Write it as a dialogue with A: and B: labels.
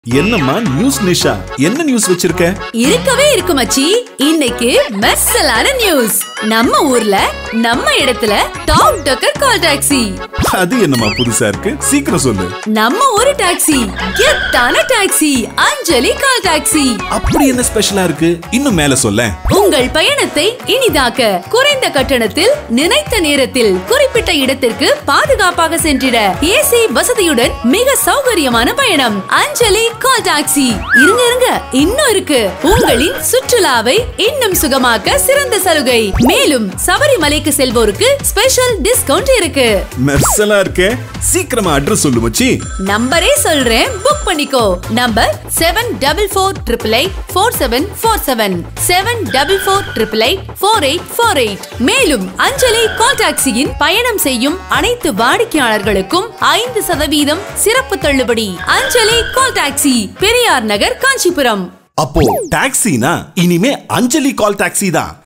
A: என்னம்மா நியூஸ் நிஷா என்ன நியூஸ் வச்சிருக்க
B: இருக்கவே இருக்கு மச்சி இன்னைக்கு மெர்சலான நியூஸ் நம்ம ஊர்ல நம்ம இடத்துல டாப் டக்கர் கால் டாக்ஸி
A: அது என்னம்மா புதுசா இருக்கு சீக்கிரம் சொல்லு
B: நம்ம ஒரு டாக்ஸி கெத்தான டாக்ஸி அஞ்சலி கால் டாக்ஸி
A: அப்படி என்ன ஸ்பெஷலா இருக்கு இன்னும் மேல சொல்ல
B: உங்கள் பயணத்தை இனிதாக்க குறைந்த கட்டணத்தில் நினைத்த நேரத்தில் குறிப்பிட்ட இடத்திற்கு பாதுகாப்பாக சென்றிட ஏசி வசதியுடன் மிக சௌகரியமான பயணம் அஞ்சலி கால் டாக்ஸி இருங்க இருங்க இன்னும் இருக்கு உங்களின் சுற்றுலாவை இன்னும் சுகமாக்க சிறந்த சலுகை மேலும் சபரிமலைக்கு செல்வோருக்கு ஸ்பெஷல் டிஸ்கவுண்ட் இருக்கு
A: மெர்சலா இருக்கே சீக்கிரமா அட்ரஸ் சொல்லு மச்சி
B: நம்பரே சொல்றேன் புக் பண்ணிக்கோ number seven double four triple eight four seven four seven seven double four triple eight four eight four eight மேலும் அஞ்சலி கால் டாக்ஸியின் பயணம் செய்யும் அனைத்து வாடிக்கையாளர்களுக்கும் ஐந்து சதவீதம் சிறப்பு தள்ளுபடி அஞ்சலி கால் டாக்ஸி பெரியார் நகர் காஞ்சிபுரம்
A: அப்போ டாக்ஸினா இனிமே அஞ்சலி கால் டாக்ஸி தான்